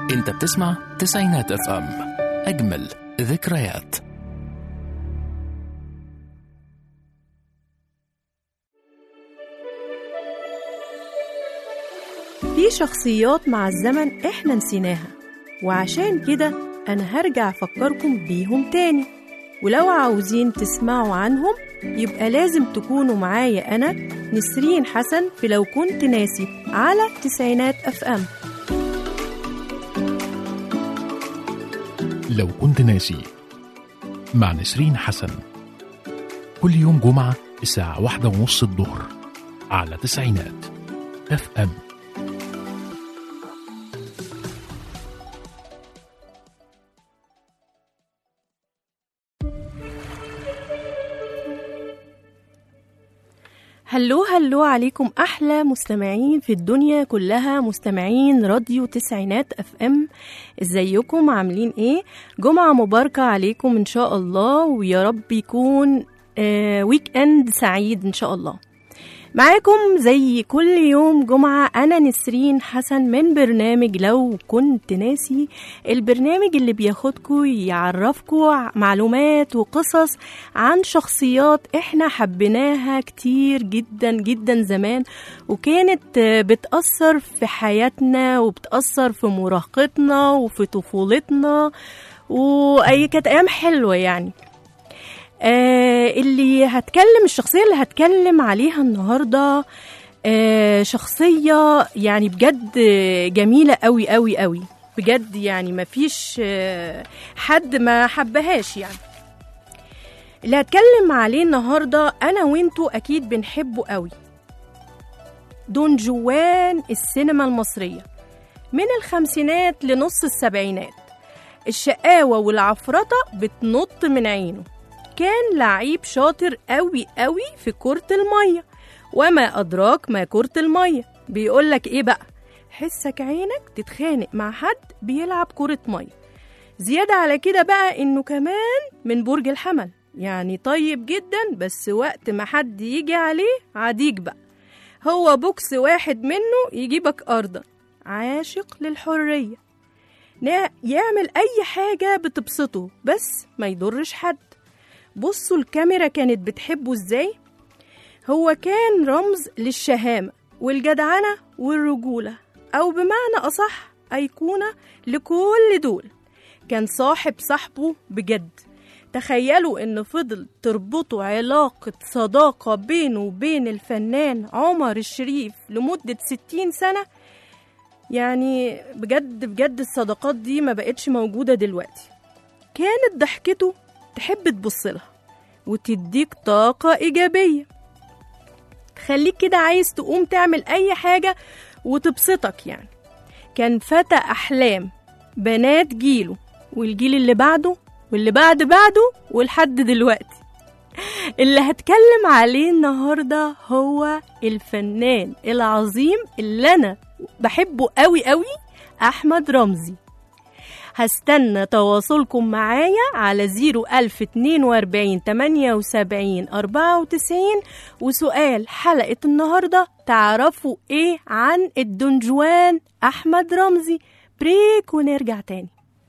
انت بتسمع تسعينات اف ام اجمل ذكريات في شخصيات مع الزمن احنا نسيناها وعشان كده انا هرجع افكركم بيهم تاني ولو عاوزين تسمعوا عنهم يبقى لازم تكونوا معايا انا نسرين حسن في لو كنت ناسي على تسعينات اف ام لو كنت ناسي مع نسرين حسن كل يوم جمعة الساعة واحدة ونص الظهر على تسعينات اف ام هلو هلو عليكم احلى مستمعين في الدنيا كلها مستمعين راديو تسعينات اف ام ازيكم عاملين ايه جمعه مباركه عليكم ان شاء الله ويا رب يكون آه ويك اند سعيد ان شاء الله معاكم زي كل يوم جمعة أنا نسرين حسن من برنامج لو كنت ناسي البرنامج اللي بياخدكوا يعرفكوا معلومات وقصص عن شخصيات احنا حبيناها كتير جدا جدا زمان وكانت بتأثر في حياتنا وبتأثر في مراهقتنا وفي طفولتنا وأي كانت أيام حلوة يعني آه اللي هتكلم الشخصية اللي هتكلم عليها النهاردة آه شخصية يعني بجد جميلة قوي قوي قوي بجد يعني مفيش آه حد ما حبهاش يعني اللي هتكلم عليه النهاردة أنا وانتو أكيد بنحبه قوي دون جوان السينما المصرية من الخمسينات لنص السبعينات الشقاوة والعفرطة بتنط من عينه كان لعيب شاطر قوي قوي في كرة المية وما أدراك ما كرة المية بيقولك إيه بقى حسك عينك تتخانق مع حد بيلعب كرة مية زيادة على كده بقى إنه كمان من برج الحمل يعني طيب جدا بس وقت ما حد يجي عليه عديك بقى هو بوكس واحد منه يجيبك أرضا عاشق للحرية يعمل أي حاجة بتبسطه بس ما يضرش حد بصوا الكاميرا كانت بتحبه ازاي هو كان رمز للشهامة والجدعنة والرجولة أو بمعنى أصح أيقونة لكل دول كان صاحب صاحبه بجد تخيلوا إن فضل تربطه علاقة صداقة بينه وبين الفنان عمر الشريف لمدة ستين سنة يعني بجد بجد الصداقات دي ما بقتش موجودة دلوقتي كانت ضحكته تحب تبص لها وتديك طاقة إيجابية تخليك كده عايز تقوم تعمل أي حاجة وتبسطك يعني كان فتى أحلام بنات جيله والجيل اللي بعده واللي بعد بعده ولحد دلوقتي اللي هتكلم عليه النهاردة هو الفنان العظيم اللي أنا بحبه قوي قوي أحمد رمزي هستنى تواصلكم معايا على 01042 78 94 وسؤال حلقة النهاردة تعرفوا ايه عن الدنجوان أحمد رمزي بريك ونرجع تاني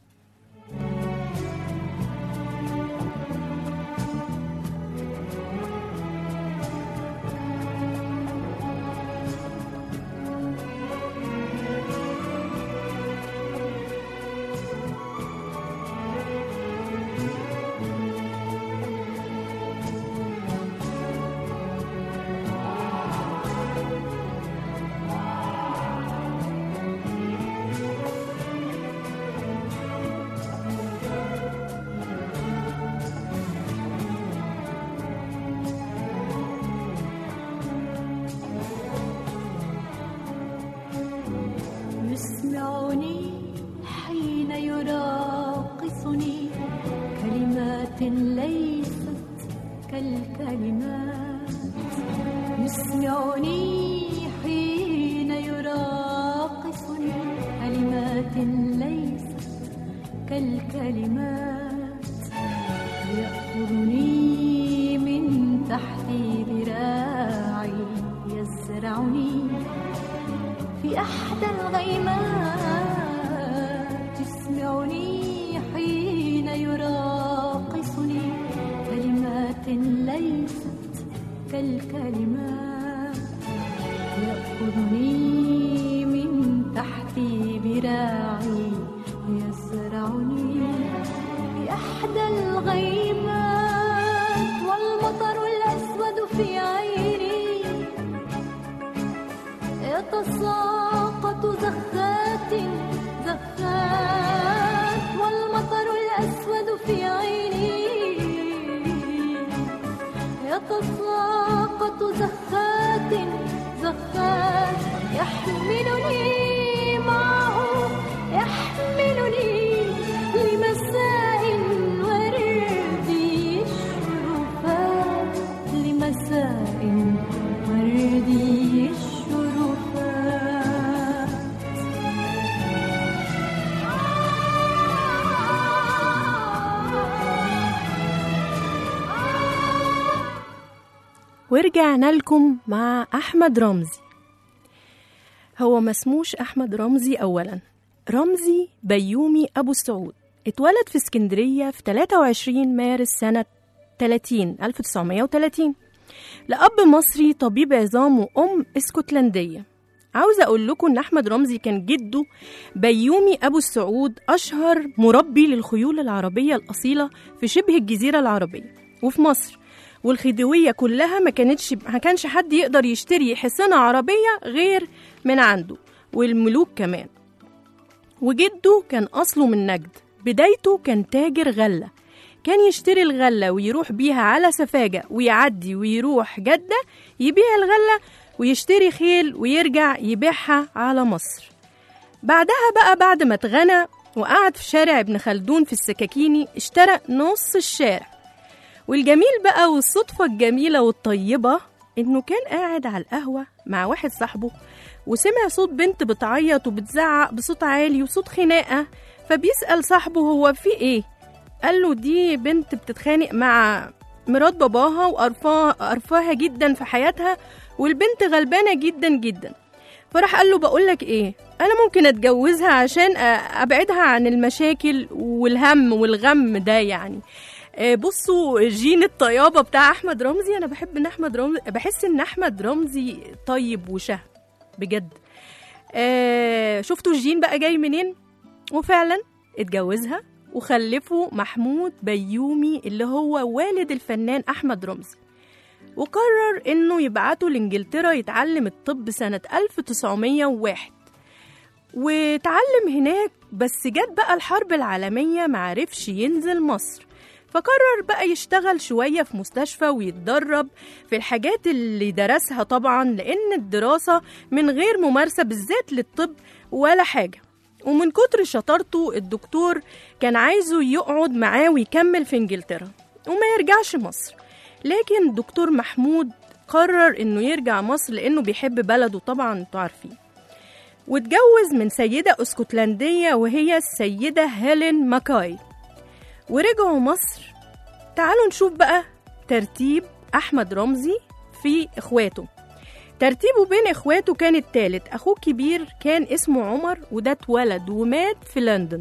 يسمعني حين يراقصني كلمات ليست كالكلمات يسمعني حين يراقصني كلمات ليست كالكلمات يأخذني من تحت ذراعي يزرعني في أحدى الغيمات كالكلمات يأخذني من تحت ذراعي ويزرعني بإحدى الغيمات والمطر الأسود في عيني يتساقط زخات زخات والمطر الأسود في عيني يتساقط زخات زخات يحملني معه يحملني لمساء وردي الشرفات لمساء وردي الشرفات ورجعنا لكم مع أحمد رمزي هو ما اسموش أحمد رمزي أولا رمزي بيومي أبو السعود اتولد في اسكندرية في 23 مارس سنة 30 1930 لأب مصري طبيب عظام وأم اسكتلندية عاوزة أقول لكم إن أحمد رمزي كان جده بيومي أبو السعود أشهر مربي للخيول العربية الأصيلة في شبه الجزيرة العربية وفي مصر والخديوية كلها ما كانتش ما كانش حد يقدر يشتري حصانة عربية غير من عنده والملوك كمان وجده كان أصله من نجد بدايته كان تاجر غلة كان يشتري الغلة ويروح بيها على سفاجة ويعدي ويروح جدة يبيع الغلة ويشتري خيل ويرجع يبيعها على مصر بعدها بقى بعد ما اتغنى وقعد في شارع ابن خلدون في السكاكيني اشترى نص الشارع والجميل بقى والصدفة الجميلة والطيبة إنه كان قاعد على القهوة مع واحد صاحبه وسمع صوت بنت بتعيط وبتزعق بصوت عالي وصوت خناقة فبيسأل صاحبه هو في إيه؟ قال له دي بنت بتتخانق مع مرات باباها وقرفاها قرفاها جدا في حياتها والبنت غلبانة جدا جدا فراح قال له بقولك ايه انا ممكن اتجوزها عشان أ- ابعدها عن المشاكل والهم والغم ده يعني آه، بصوا جين الطيابه بتاع احمد رمزي انا بحب ان احمد رمزي بحس ان احمد رمزي طيب وشهم بجد آه شفتوا الجين بقى جاي منين وفعلا اتجوزها وخلفوا محمود بيومي اللي هو والد الفنان احمد رمزي وقرر انه يبعته لانجلترا يتعلم الطب سنه 1901 واتعلم هناك بس جت بقى الحرب العالمية معرفش ينزل مصر فقرر بقى يشتغل شوية في مستشفى ويتدرب في الحاجات اللي درسها طبعا لأن الدراسة من غير ممارسة بالذات للطب ولا حاجة ومن كتر شطارته الدكتور كان عايزه يقعد معاه ويكمل في انجلترا وما يرجعش مصر لكن دكتور محمود قرر انه يرجع مصر لانه بيحب بلده طبعا انتوا عارفين واتجوز من سيدة اسكتلندية وهي السيدة هيلين ماكاي ورجعوا مصر تعالوا نشوف بقى ترتيب أحمد رمزي في إخواته ترتيبه بين إخواته كان التالت أخوه الكبير كان اسمه عمر وده اتولد ومات في لندن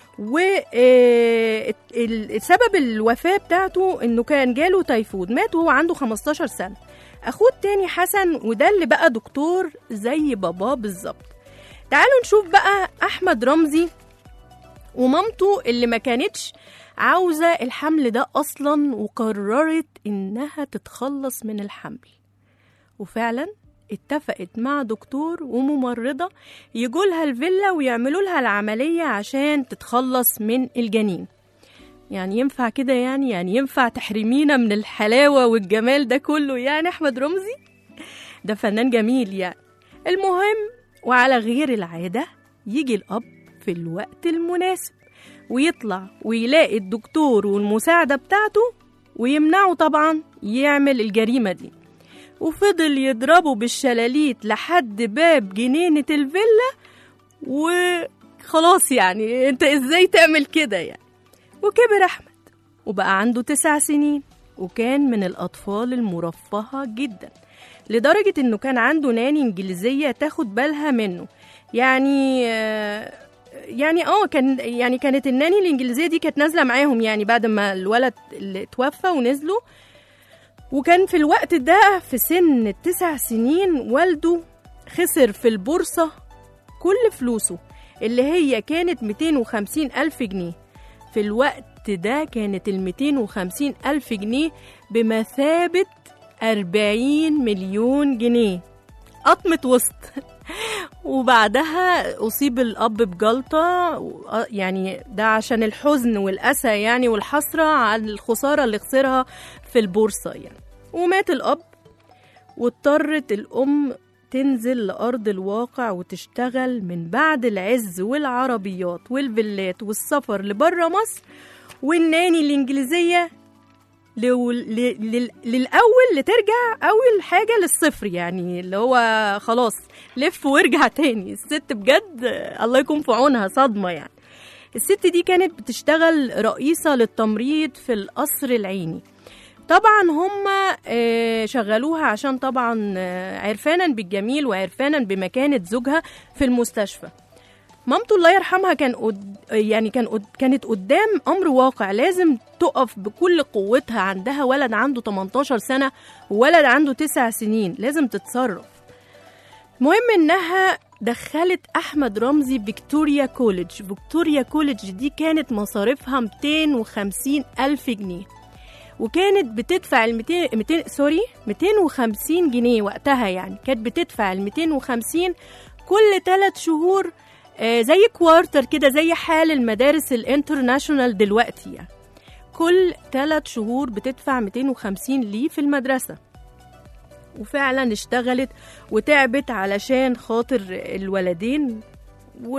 وسبب الوفاة بتاعته إنه كان جاله تيفود مات وهو عنده 15 سنة أخوه التاني حسن وده اللي بقى دكتور زي باباه بالظبط تعالوا نشوف بقى أحمد رمزي ومامته اللي ما كانتش عاوزة الحمل ده أصلا وقررت إنها تتخلص من الحمل وفعلا اتفقت مع دكتور وممرضة يجولها الفيلا ويعملوا لها العملية عشان تتخلص من الجنين يعني ينفع كده يعني يعني ينفع تحرمينا من الحلاوة والجمال ده كله يعني أحمد رمزي ده فنان جميل يعني المهم وعلى غير العادة يجي الأب في الوقت المناسب ويطلع ويلاقي الدكتور والمساعدة بتاعته ويمنعه طبعا يعمل الجريمة دي وفضل يضربه بالشلاليت لحد باب جنينة الفيلا وخلاص يعني انت ازاي تعمل كده يعني وكبر أحمد وبقى عنده تسع سنين وكان من الأطفال المرفهة جدا لدرجة إنه كان عنده ناني إنجليزية تاخد بالها منه يعني آه، يعني اه كان يعني كانت الناني الإنجليزية دي كانت نازلة معاهم يعني بعد ما الولد اللي اتوفى ونزلوا وكان في الوقت ده في سن التسع سنين والده خسر في البورصة كل فلوسه اللي هي كانت 250 ألف جنيه في الوقت ده كانت ال 250 ألف جنيه بمثابة 40 مليون جنيه قطمة وسط وبعدها أصيب الأب بجلطة و- يعني ده عشان الحزن والأسى يعني والحسرة على الخسارة اللي خسرها في البورصة يعني ومات الأب واضطرت الأم تنزل لأرض الواقع وتشتغل من بعد العز والعربيات والفيلات والسفر لبره مصر والناني الإنجليزية لو- ل- لل- للأول لترجع أول حاجة للصفر يعني اللي هو خلاص لف وارجع تاني الست بجد الله يكون في عونها صدمة يعني الست دي كانت بتشتغل رئيسة للتمريض في القصر العيني طبعا هم آه، شغلوها عشان طبعا آه، عرفانا بالجميل وعرفانا بمكانة زوجها في المستشفى مامته الله يرحمها كان قد... يعني كان قد... كانت قدام امر واقع لازم تقف بكل قوتها عندها ولد عنده 18 سنه وولد عنده 9 سنين لازم تتصرف المهم انها دخلت احمد رمزي فيكتوريا كوليدج فيكتوريا كوليدج دي كانت مصاريفها 250 الف جنيه وكانت بتدفع ال 200 200 سوري 250 جنيه وقتها يعني كانت بتدفع ال 250 كل ثلاث شهور آه، زي كوارتر كده زي حال المدارس الانترناشونال دلوقتي يعني كل ثلاث شهور بتدفع 250 ليه في المدرسة وفعلا اشتغلت وتعبت علشان خاطر الولدين و...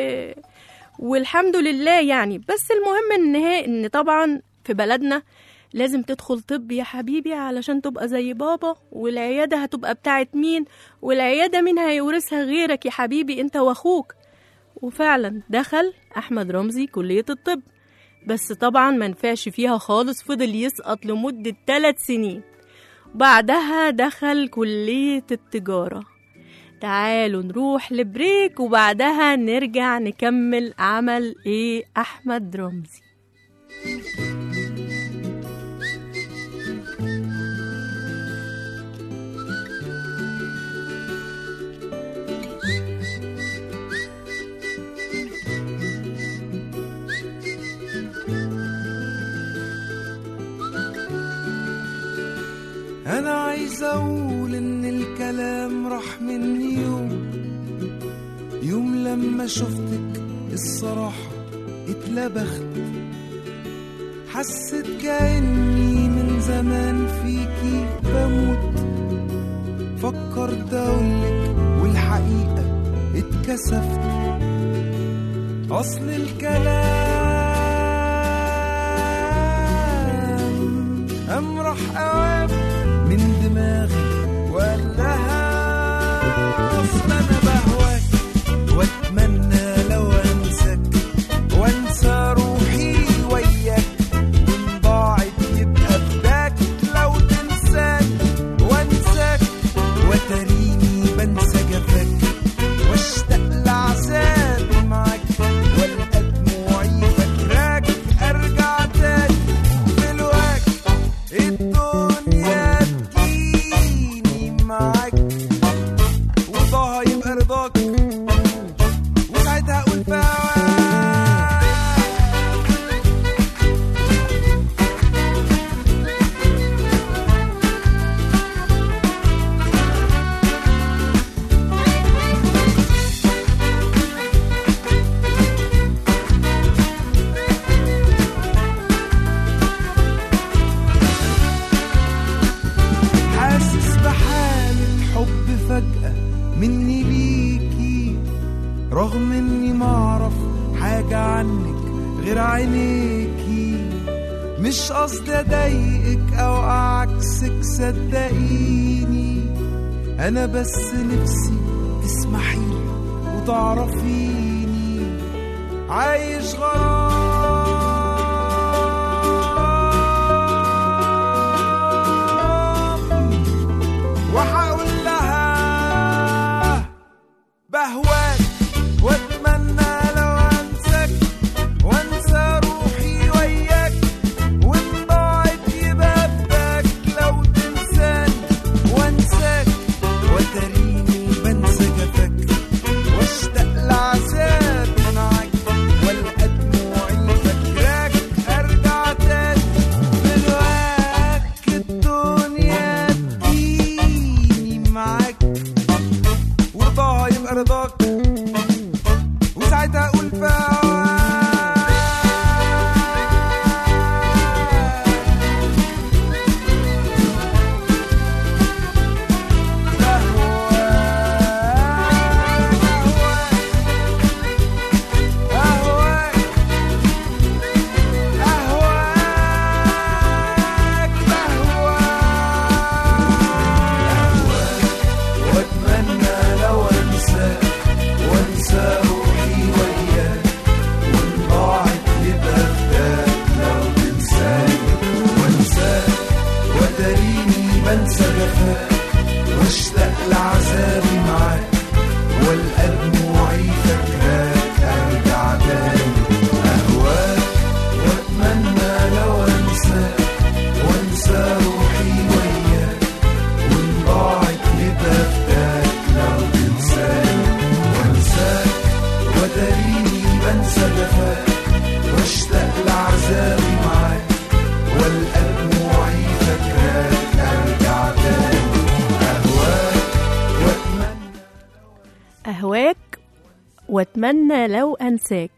والحمد لله يعني بس المهم ان هي ان طبعا في بلدنا لازم تدخل طب يا حبيبي علشان تبقى زي بابا والعيادة هتبقى بتاعت مين والعيادة مين هيورثها غيرك يا حبيبي انت واخوك وفعلا دخل أحمد رمزي كلية الطب بس طبعا ما نفعش فيها خالص فضل يسقط لمدة ثلاث سنين بعدها دخل كلية التجارة تعالوا نروح لبريك وبعدها نرجع نكمل عمل ايه أحمد رمزي انا عايز اقول ان الكلام راح مني يوم يوم لما شفتك الصراحة اتلبخت حسيت كأني من زمان فيكي بموت فكرت اقولك والحقيقة اتكسفت اصل الكلام قام راح قوام من دماغي وقال لها اصل انا بهواك واتمنى لو انساك وانسى روحي وياك وان ضاعت يبقى فداك لو تنساك وانساك وتريني بنسى جفاك واشتاق لعذابي معاك والقى دموعي فاكراك ارجع تاني دلوقتي الدنيا تجيني معاك وضاها يبقى رضاك وساعتها اقول فواك حاسس بحالة حب فجأة مني ليكي رغم اني معرف حاجة عنك غير عينيكي مش قصدي اضايقك او اعكسك صدقيني انا بس نفسي تسمحيلي وتعرفيني عايش غرام وهقول لها بهواك واتمنى لو انساك وانسى روحي وياك وان ضاعت يبقى فداك لو يبقى رضاك وساعتها اقول في هواك أهواك أهواك أهواك وأتمنى لو أنساك وأنسى روحي وياك وإن ضاعت يبقى فداك لو تنساني وأنساك وتريني بنسى جفاك واشتاق لعذابي معاك والقى دموعي فاكراك ارجع تاني اهواك واتمنى لو انساك وانسى روحي وياك وان ضاعت يبقى فداك لو تنساني وانساك وتريني بنسى جفاك واشتاق لعذابي معاك والقى دموعي فاكراك ارجع تاني اهواك واتمنى أهواك وأتمنى لو أنساك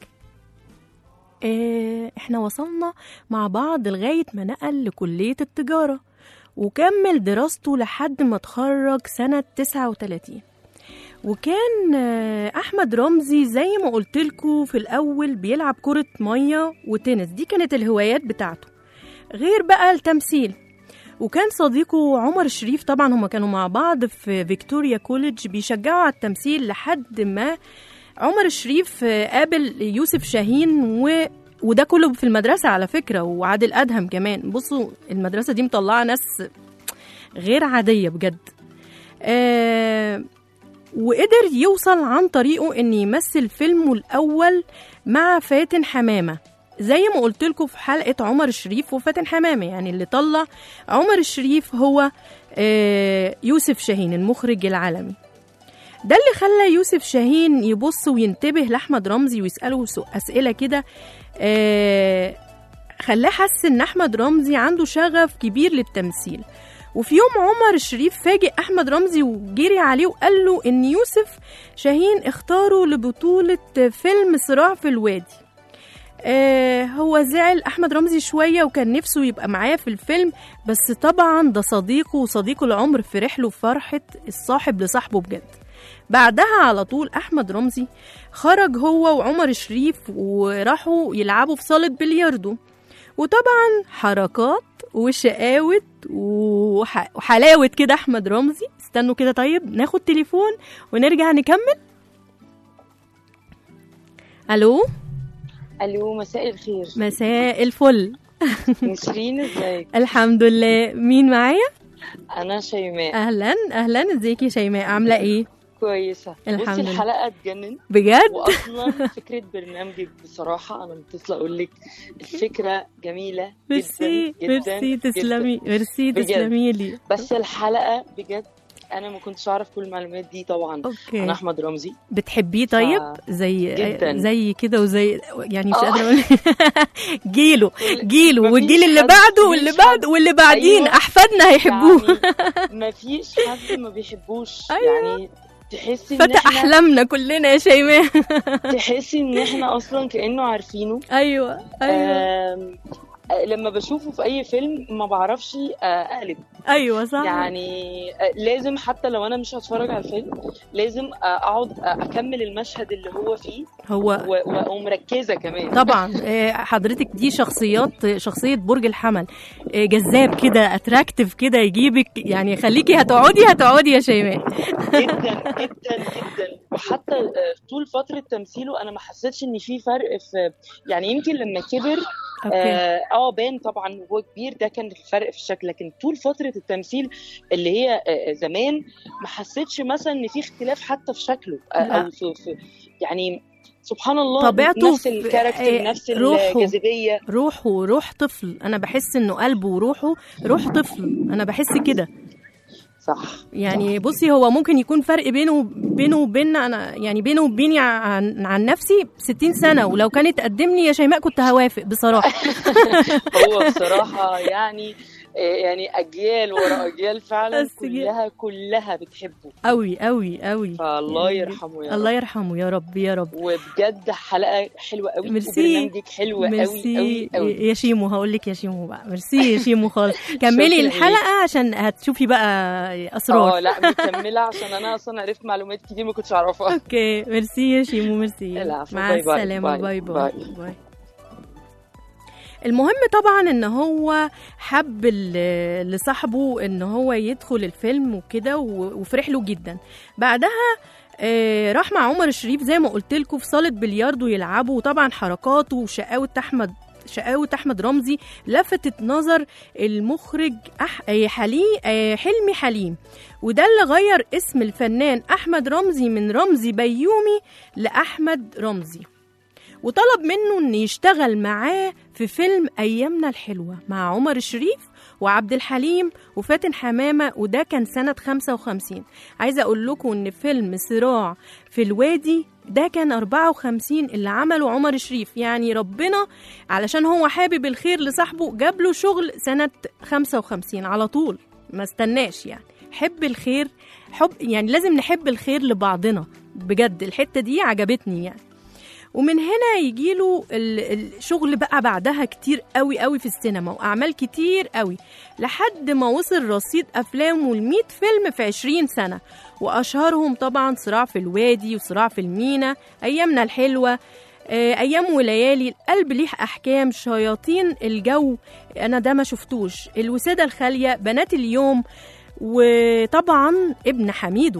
آه، احنا وصلنا مع بعض لغاية ما نقل لكلية التجارة وكمل دراسته لحد ما اتخرج سنة 39 وكان آه، أحمد رمزي زي ما قلتلكوا في الأول بيلعب كرة مية وتنس دي كانت الهوايات بتاعته غير بقى التمثيل وكان صديقه عمر شريف طبعا هما كانوا مع بعض في فيكتوريا كوليدج بيشجعوا على التمثيل لحد ما عمر الشريف آه، قابل يوسف شاهين و وده كله في المدرسة على فكرة وعادل أدهم كمان بصوا المدرسة دي مطلعة ناس غير عادية بجد آه وقدر يوصل عن طريقه ان يمثل فيلمه الاول مع فاتن حمامه زي ما قلت لكم في حلقه عمر الشريف وفاتن حمامه يعني اللي طلع عمر الشريف هو آه، يوسف شاهين المخرج العالمي ده اللي خلى يوسف شاهين يبص وينتبه لاحمد رمزي ويساله سو- اسئله كده آه، خلاه حس ان احمد رمزي عنده شغف كبير للتمثيل وفي يوم عمر الشريف فاجئ احمد رمزي وجري عليه وقال له ان يوسف شاهين اختاره لبطوله فيلم صراع في الوادي آه هو زعل احمد رمزي شويه وكان نفسه يبقى معاه في الفيلم بس طبعا ده صديقه وصديق العمر فرح له فرحه الصاحب لصاحبه بجد بعدها على طول احمد رمزي خرج هو وعمر الشريف وراحوا يلعبوا في صاله بلياردو وطبعا حركات وشقاوة وح... وحلاوة كده أحمد رمزي استنوا كده طيب ناخد تليفون ونرجع نكمل ألو الو مساء الخير مساء الفل نسرين ازيك الحمد لله مين معايا انا شيماء أهلا أهلا ازيك يا شيماء عاملة إيه كويسه الحمد بصي لله. الحلقه اتجنن بجد واصلا فكره برنامجك بصراحه انا متصله اقول لك الفكره جميله ميرسي جدا ميرسي جدا تسلمي جداً. ميرسي بجد. تسلمي لي بس الحلقه بجد انا ما كنتش اعرف كل المعلومات دي طبعا انا اوكي احمد رمزي بتحبيه طيب زي جداً. زي كده وزي يعني مش آه. قادره اقول جيله جيله مفيش والجيل اللي حد- بعده واللي مفيش حد. بعده واللي بعدين أيوة. احفادنا هيحبوه يعني ما فيش حد ما بيحبوش أيوة. يعني تحسي ان فتح احنا احلامنا كلنا يا شيماء تحسي ان احنا اصلا كانه عارفينه ايوه ايوه آم، آه، لما بشوفه في اي فيلم ما بعرفش آه، اقلب ايوه صح يعني آه، لازم حتى لو انا مش هتفرج على الفيلم لازم آه، اقعد آه، اكمل المشهد اللي هو فيه هو و- و- ومركزه كمان طبعا آه، حضرتك دي شخصيات شخصية برج الحمل آه، جذاب كده اتراكتيف كده يجيبك يعني خليكي هتقعدي هتقعدي يا شيماء جدا جدا جدا وحتى آه، طول فتره تمثيله انا ما حسيتش ان في فرق في يعني يمكن لما كبر اوكي اه آه، بان طبعا وهو كبير ده كان الفرق في الشكل لكن طول فتره التمثيل اللي هي آه، زمان ما حسيتش مثلا ان في اختلاف حتى في شكله آه، لا. او في, في يعني سبحان الله طبيعته نفس في- الكاركتر آه، نفس روحه. الجاذبيه روحه روح طفل انا بحس انه قلبه وروحه روح طفل انا بحس كده صح يعني بصي هو ممكن يكون فرق بينه بينه وبيننا انا يعني بينه وبيني عن, عن نفسي 60 سنه ولو كان اتقدم لي يا شيماء كنت هوافق بصراحه هو بصراحه يعني يعني اجيال ورا اجيال فعلا بس جي- كلها كلها بتحبه قوي قوي قوي فالله يعني يرحمه يا الله رب يرحمه يا رب يا رب وبجد حلقه حلوه قوي ميرسي. وبرنامجك حلو قوي ميرسي قوي قوي يا شيمو هقول لك يا شيمو بقى ميرسي يا شيمو خالص كملي شكراً الحلقه عشان هتشوفي بقى اه اسرار لا مكمله عشان انا اصلا عرفت معلومات كتير ما كنتش اعرفها اوكي ميرسي يا شيمو ميرسي العفو. مع باي باي. السلامه باي. باي باي, باي. باي. المهم طبعا ان هو حب ال- لصاحبه ان هو يدخل الفيلم وكده و- وفرح له جدا بعدها آه، راح مع عمر الشريف زي ما قلت لكم في صاله بلياردو يلعبوا وطبعا حركاته وشقاوه احمد شقاوة أحمد رمزي لفتت نظر المخرج أح... آه، حلي... آه، حلمي حليم وده اللي غير اسم الفنان أحمد رمزي من رمزي بيومي لأحمد رمزي وطلب منه ان يشتغل معاه في فيلم ايامنا الحلوه مع عمر الشريف وعبد الحليم وفاتن حمامه وده كان سنه 55 عايزه اقول لكم ان فيلم صراع في الوادي ده كان 54 اللي عمله عمر الشريف يعني ربنا علشان هو حابب الخير لصاحبه جاب له شغل سنه 55 على طول ما استناش يعني حب الخير حب يعني لازم نحب الخير لبعضنا بجد الحته دي عجبتني يعني ومن هنا يجيله ال- الشغل بقى بعدها كتير قوي قوي في السينما واعمال كتير قوي لحد ما وصل رصيد افلامه ل 100 فيلم في 20 سنه واشهرهم طبعا صراع في الوادي وصراع في المينا ايامنا الحلوه آه، ايام وليالي القلب ليه احكام شياطين الجو انا ده ما شفتوش الوساده الخاليه بنات اليوم وطبعا ابن حميدو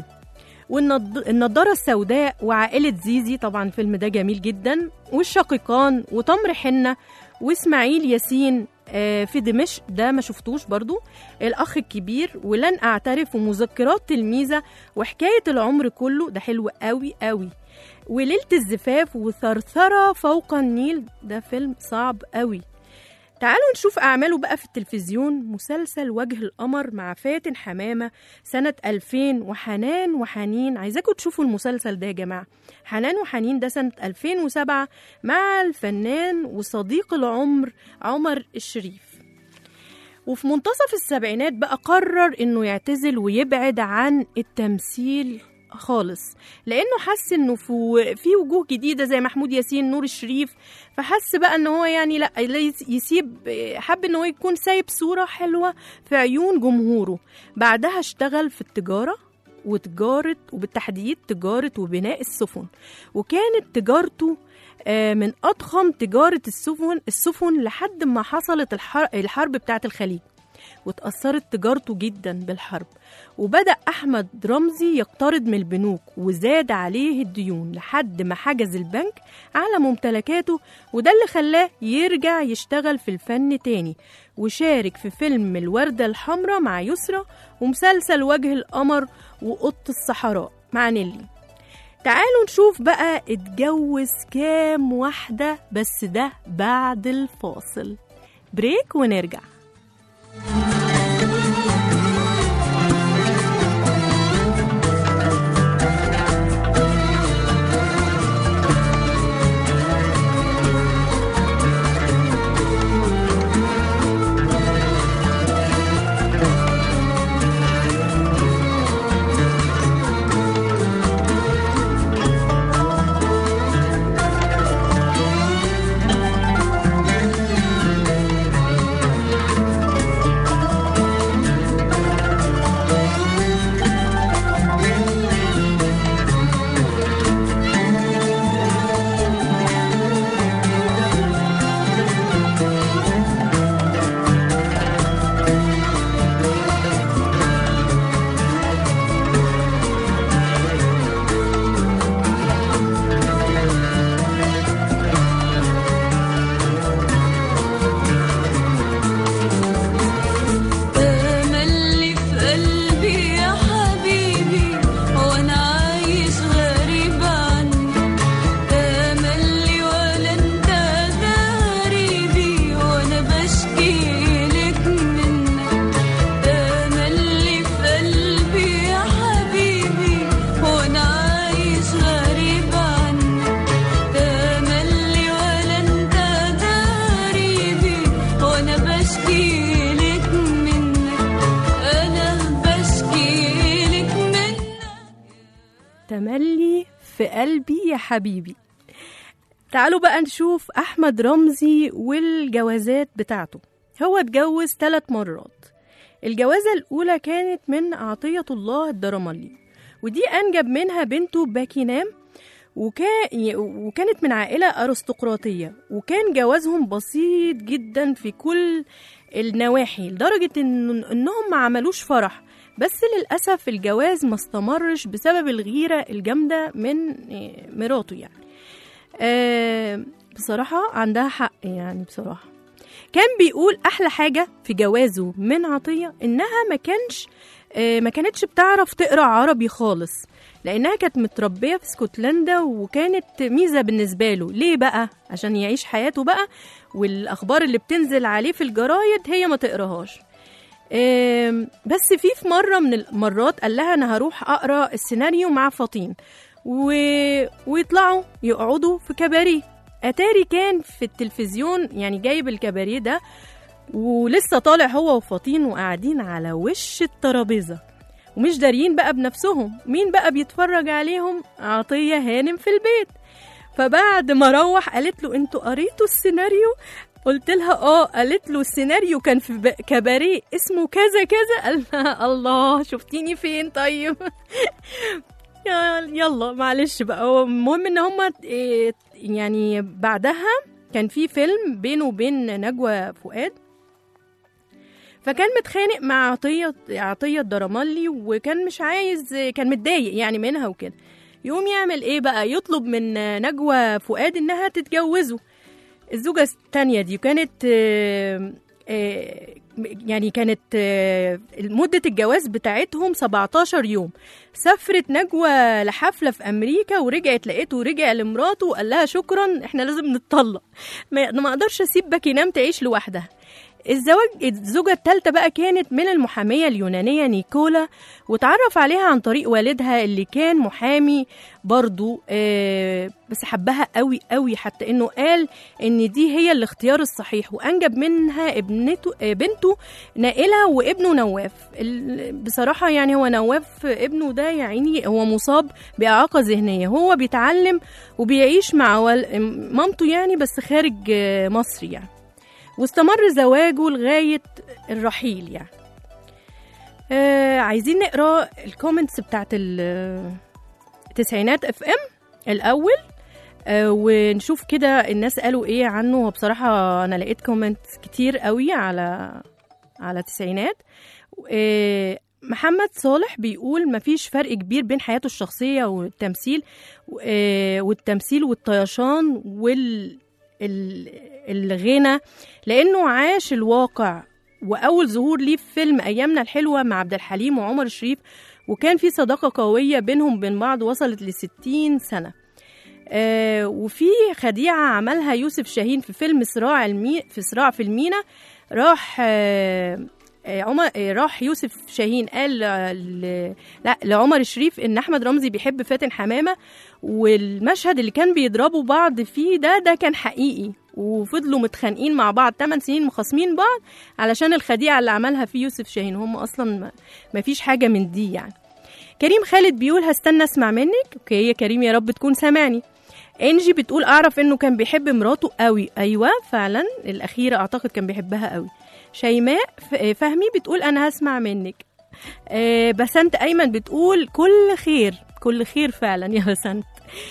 والنضارة السوداء وعائلة زيزي طبعا الفيلم ده جميل جدا والشقيقان وتمر حنة واسماعيل ياسين آه، في دمشق ده ما شفتوش برضو الأخ الكبير ولن أعترف ومذكرات تلميذة وحكاية العمر كله ده حلو قوي قوي وليلة الزفاف وثرثرة فوق النيل ده فيلم صعب قوي تعالوا نشوف أعماله بقى في التلفزيون مسلسل وجه القمر مع فاتن حمامة سنة 2000 وحنان وحنين عايزاكم تشوفوا المسلسل ده يا جماعة حنان وحنين ده سنة 2007 مع الفنان وصديق العمر عمر الشريف وفي منتصف السبعينات بقى قرر انه يعتزل ويبعد عن التمثيل خالص لانه حس انه في في وجوه جديده زي محمود ياسين نور الشريف فحس بقى ان هو يعني لا يسيب حب ان هو يكون سايب صوره حلوه في عيون جمهوره بعدها اشتغل في التجاره وتجارة وبالتحديد تجارة وبناء السفن وكانت تجارته آه، من أضخم تجارة السفن السفن لحد ما حصلت الحر- الحرب بتاعة الخليج وتأثرت تجارته جدا بالحرب وبدأ أحمد رمزي يقترض من البنوك وزاد عليه الديون لحد ما حجز البنك على ممتلكاته وده اللي خلاه يرجع يشتغل في الفن تاني وشارك في فيلم الوردة الحمراء مع يسرى ومسلسل وجه القمر وقط الصحراء مع نيلي تعالوا نشوف بقى اتجوز كام واحدة بس ده بعد الفاصل بريك ونرجع Thank تملي في قلبي يا حبيبي تعالوا بقى نشوف أحمد رمزي والجوازات بتاعته هو اتجوز ثلاث مرات الجوازة الأولى كانت من عطية الله الدرملي ودي أنجب منها بنته باكينام وكان وكانت من عائلة أرستقراطية وكان جوازهم بسيط جدا في كل النواحي لدرجة إن إنهم ما عملوش فرح بس للأسف الجواز ما استمرش بسبب الغيرة الجامدة من آه، مراته يعني آه، بصراحة عندها حق يعني بصراحة كان بيقول أحلى حاجة في جوازه من عطية إنها ما كانش آه، ما كانتش بتعرف تقرأ عربي خالص لأنها كانت متربية في اسكتلندا وكانت ميزة بالنسبة له ليه بقى؟ عشان يعيش حياته بقى والأخبار اللي بتنزل عليه في الجرايد هي ما تقراهاش آم، بس في في مرة من المرات قال لها أنا هروح أقرأ السيناريو مع فطين و... ويطلعوا يقعدوا في كباريه أتاري كان في التلفزيون يعني جايب الكباريه ده ولسه طالع هو وفطين وقاعدين على وش الترابيزة ومش داريين بقى بنفسهم مين بقى بيتفرج عليهم عطية هانم في البيت فبعد ما روح قالت له انتوا قريتوا السيناريو قلت لها اه قالت له السيناريو كان في ب- كباريه اسمه كذا كذا قال لها الله شفتيني فين طيب يا- يلا معلش بقى هو المهم ان هما إيه، يعني بعدها كان في فيلم بينه وبين نجوى فؤاد فكان متخانق مع عطية عطية الدرملي وكان مش عايز كان متضايق يعني منها وكده يقوم يعمل ايه بقى يطلب من نجوى فؤاد انها تتجوزه الزوجة التانية دي كانت آه، آه، يعني كانت آه، مدة الجواز بتاعتهم 17 يوم سافرت نجوى لحفلة في أمريكا ورجعت لقيته رجع لمراته وقال لها شكرا احنا لازم نتطلق ما ما اقدرش اسيب باكينام تعيش لوحدها الزواج الزوجة الثالثة بقى كانت من المحامية اليونانية نيكولا وتعرف عليها عن طريق والدها اللي كان محامي برضو آه بس حبها قوي قوي حتى انه قال ان دي هي الاختيار الصحيح وانجب منها ابنته آه بنته نائلة وابنه نواف ال- بصراحة يعني هو نواف ابنه ده يعني هو مصاب بإعاقة ذهنية هو بيتعلم وبيعيش مع وال- مامته يعني بس خارج آه، مصر يعني واستمر زواجه لغاية الرحيل يعني آه عايزين نقرا الكومنتس بتاعت ال- التسعينات اف ام الاول آه ونشوف كده الناس قالوا ايه عنه وبصراحة انا لقيت كومنت كتير قوي على على تسعينات آه محمد صالح بيقول مفيش فرق كبير بين حياته الشخصية والتمثيل آه والتمثيل والطيشان وال ال- الغنى لانه عاش الواقع واول ظهور ليه في فيلم ايامنا الحلوه مع عبد الحليم وعمر الشريف وكان في صداقه قويه بينهم وبين بعض وصلت ل 60 سنه آه وفي خديعه عملها يوسف شاهين في فيلم صراع المي في صراع في المينا راح آه آه، عمر آه، راح يوسف شاهين قال آه، ل- لا لعمر الشريف ان احمد رمزي بيحب فاتن حمامه والمشهد اللي كان بيضربوا بعض فيه ده ده كان حقيقي وفضلوا متخانقين مع بعض 8 سنين مخاصمين بعض علشان الخديعه اللي عملها فيه يوسف شاهين هم اصلا ما- ما فيش حاجه من دي يعني كريم خالد بيقول هستنى اسمع منك اوكي يا كريم يا رب تكون سامعني انجي بتقول اعرف انه كان بيحب مراته قوي ايوه فعلا الاخيره اعتقد كان بيحبها قوي شيماء ف- فهمي بتقول انا هسمع منك آه، بسنت ايمن بتقول كل خير كل خير فعلا يا بسنت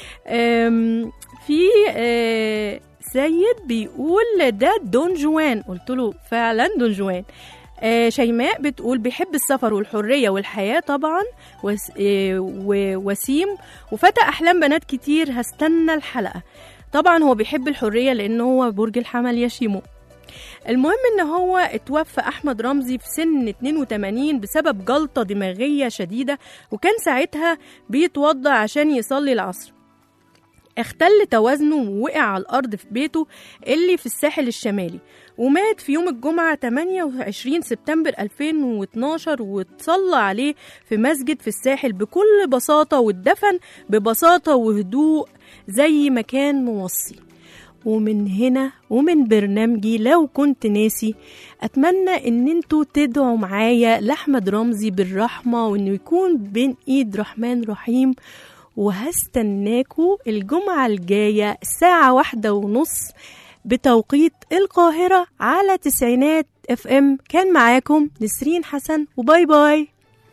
آم، في آه، سيد بيقول ده دون جوان قلت له فعلا دون جوان آه، شيماء بتقول بيحب السفر والحرية والحياة طبعا وس- آه، ووسيم وفتى أحلام بنات كتير هستنى الحلقة طبعا هو بيحب الحرية لأنه هو برج الحمل يا شيمو المهم ان هو اتوفى احمد رمزي في سن 82 بسبب جلطه دماغيه شديده وكان ساعتها بيتوضى عشان يصلي العصر اختل توازنه ووقع على الارض في بيته اللي في الساحل الشمالي ومات في يوم الجمعة 28 سبتمبر 2012 واتصلى عليه في مسجد في الساحل بكل بساطة واتدفن ببساطة وهدوء زي ما كان موصي ومن هنا ومن برنامجي لو كنت ناسي اتمنى ان انتوا تدعوا معايا لاحمد رمزي بالرحمه وانه يكون بين ايد رحمن رحيم وهستناكوا الجمعة الجاية الساعة واحدة ونص بتوقيت القاهرة على تسعينات اف ام كان معاكم نسرين حسن وباي باي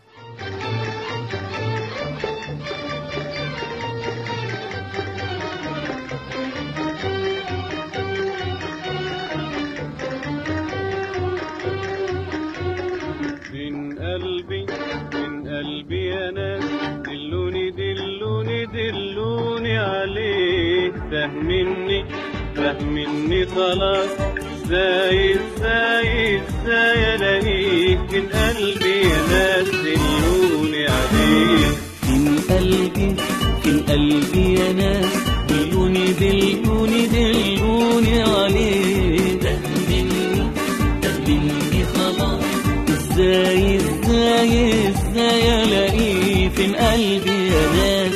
من قلبي من قلبي يا ناس دلوني دلوني دلوني عليه فهمني فهمني خلاص ازاي ازاي ازاي الاقيه من قلبي يا ناس دلوني عليه من قلبي من قلبي يا ناس دلوني دلوني دلوني عليه تهمني تهمني خلاص ازاي ازاي ازاي الاقيه في قلبي يا ناس